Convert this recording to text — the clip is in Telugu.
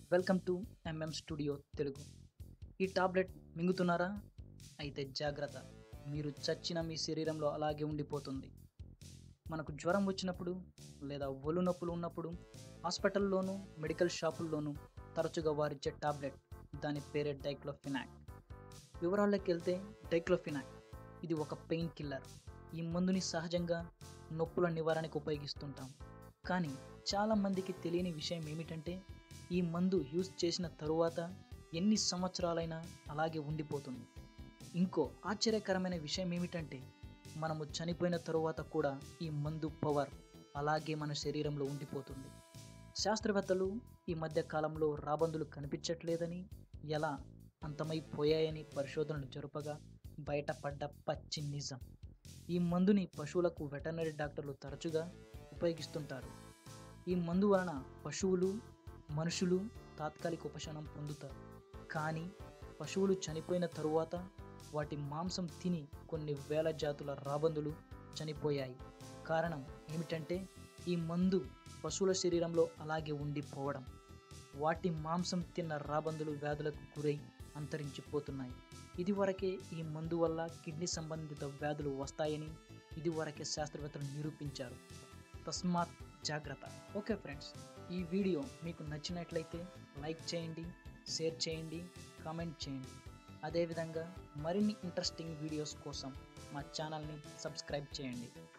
welcome to MM studio Telugu ఈ టాబ్లెట్ మింగుతున్నారా అయితే జాగ్రత్త మీరు చచ్చిన మీ శరీరంలో అలాగే ఉండిపోతుంది మనకు జ్వరం వచ్చినప్పుడు లేదా ఒళ్ళు నొప్పులు ఉన్నప్పుడు హాస్పిటల్లోనూ మెడికల్ షాపుల్లోనూ తరచుగా వారిచ్చే టాబ్లెట్ దాని పేరే డైక్లోఫినాక్ వివరాల్లోకి వెళ్తే డైక్లోఫినాక్ ఇది ఒక పెయిన్ కిల్లర్ ఈ మందుని సహజంగా నొప్పుల నివారణకు ఉపయోగిస్తుంటాం కానీ చాలామందికి తెలియని విషయం ఏమిటంటే ఈ మందు యూజ్ చేసిన తరువాత ఎన్ని సంవత్సరాలైనా అలాగే ఉండిపోతుంది ఇంకో ఆశ్చర్యకరమైన విషయం ఏమిటంటే మనము చనిపోయిన తరువాత కూడా ఈ మందు పవర్ అలాగే మన శరీరంలో ఉండిపోతుంది శాస్త్రవేత్తలు ఈ మధ్య కాలంలో రాబందులు కనిపించట్లేదని ఎలా అంతమైపోయాయని పరిశోధనలు జరుపగా బయటపడ్డ పచ్చి నిజం ఈ మందుని పశువులకు వెటర్నరీ డాక్టర్లు తరచుగా ఉపయోగిస్తుంటారు ఈ మందు వలన పశువులు మనుషులు తాత్కాలిక ఉపశమనం పొందుతారు కానీ పశువులు చనిపోయిన తరువాత వాటి మాంసం తిని కొన్ని వేల జాతుల రాబందులు చనిపోయాయి కారణం ఏమిటంటే ఈ మందు పశువుల శరీరంలో అలాగే ఉండిపోవడం వాటి మాంసం తిన్న రాబందులు వ్యాధులకు గురై అంతరించిపోతున్నాయి ఇదివరకే ఈ మందు వల్ల కిడ్నీ సంబంధిత వ్యాధులు వస్తాయని ఇదివరకే శాస్త్రవేత్తలు నిరూపించారు తస్మాత్ జాగ్రత్త ఓకే ఫ్రెండ్స్ ఈ వీడియో మీకు నచ్చినట్లయితే లైక్ చేయండి షేర్ చేయండి కామెంట్ చేయండి అదేవిధంగా మరిన్ని ఇంట్రెస్టింగ్ వీడియోస్ కోసం మా ఛానల్ని సబ్స్క్రైబ్ చేయండి